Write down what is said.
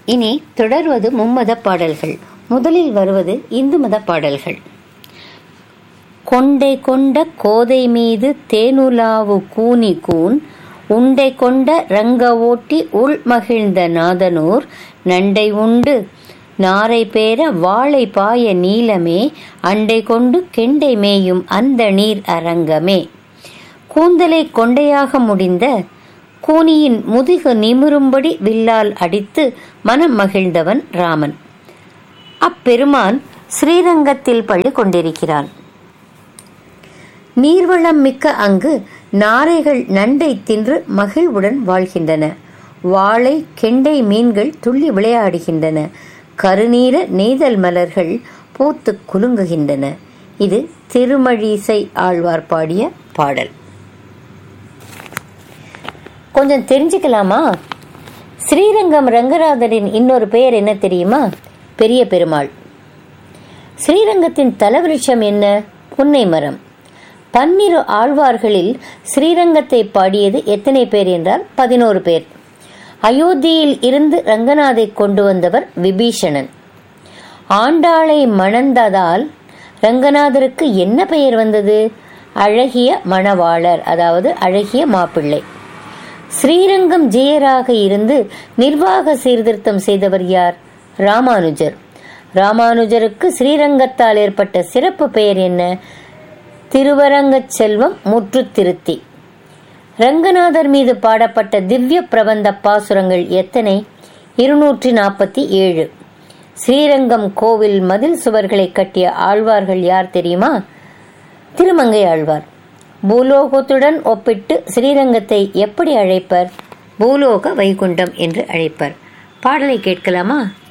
இனி தொடர்வது மும்மத பாடல்கள் முதலில் வருவது இந்து மத பாடல்கள் கொண்டை கொண்ட கோதை மீது தேனுலாவு கூனி கூன் உண்டை கொண்ட ரங்க ஓட்டி உள் மகிழ்ந்த நாதனூர் நண்டை உண்டு நாரை பேர வாழை பாய நீலமே அண்டை கொண்டு கெண்டை மேயும் அந்த நீர் அரங்கமே கூந்தலை கொண்டையாக முடிந்த கூனியின் முதுகு நிமிரும்படி வில்லால் அடித்து மனம் மகிழ்ந்தவன் ராமன் அப்பெருமான் ஸ்ரீரங்கத்தில் பள்ளி கொண்டிருக்கிறான் நீர்வளம் மிக்க அங்கு நாரைகள் நண்டை தின்று மகிழ்வுடன் வாழ்கின்றன வாழை கெண்டை மீன்கள் துள்ளி விளையாடுகின்றன கருநீர நெய்தல் மலர்கள் பூத்து குலுங்குகின்றன இது திருமழிசை ஆழ்வார் பாடிய பாடல் கொஞ்சம் தெரிஞ்சுக்கலாமா ஸ்ரீரங்கம் ரங்கநாதரின் இன்னொரு பெயர் என்ன தெரியுமா பெரிய பெருமாள் ஸ்ரீரங்கத்தின் தலவிருட்சம் என்ன புன்னை மரம் பன்னிரு ஆழ்வார்களில் ஸ்ரீரங்கத்தை பாடியது எத்தனை பேர் என்றால் பதினோரு பேர் அயோத்தியில் இருந்து ரங்கநாதை கொண்டு வந்தவர் விபீஷணன் ஆண்டாளை மணந்ததால் ரங்கநாதருக்கு என்ன பெயர் வந்தது அழகிய மணவாளர் அதாவது அழகிய மாப்பிள்ளை ஸ்ரீரங்கம் ஜெயராக இருந்து நிர்வாக சீர்திருத்தம் செய்தவர் யார் ராமானுஜர் ராமானுஜருக்கு ஸ்ரீரங்கத்தால் ஏற்பட்ட சிறப்பு பெயர் என்ன திருவரங்கச் செல்வம் முற்றுத்திருத்தி ரங்கநாதர் மீது பாடப்பட்ட திவ்ய பிரபந்த பாசுரங்கள் எத்தனை இருநூற்றி நாற்பத்தி ஏழு ஸ்ரீரங்கம் கோவில் மதில் சுவர்களை கட்டிய ஆழ்வார்கள் யார் தெரியுமா திருமங்கை ஆழ்வார் பூலோகத்துடன் ஒப்பிட்டு ஸ்ரீரங்கத்தை எப்படி அழைப்பர் பூலோக வைகுண்டம் என்று அழைப்பர் பாடலை கேட்கலாமா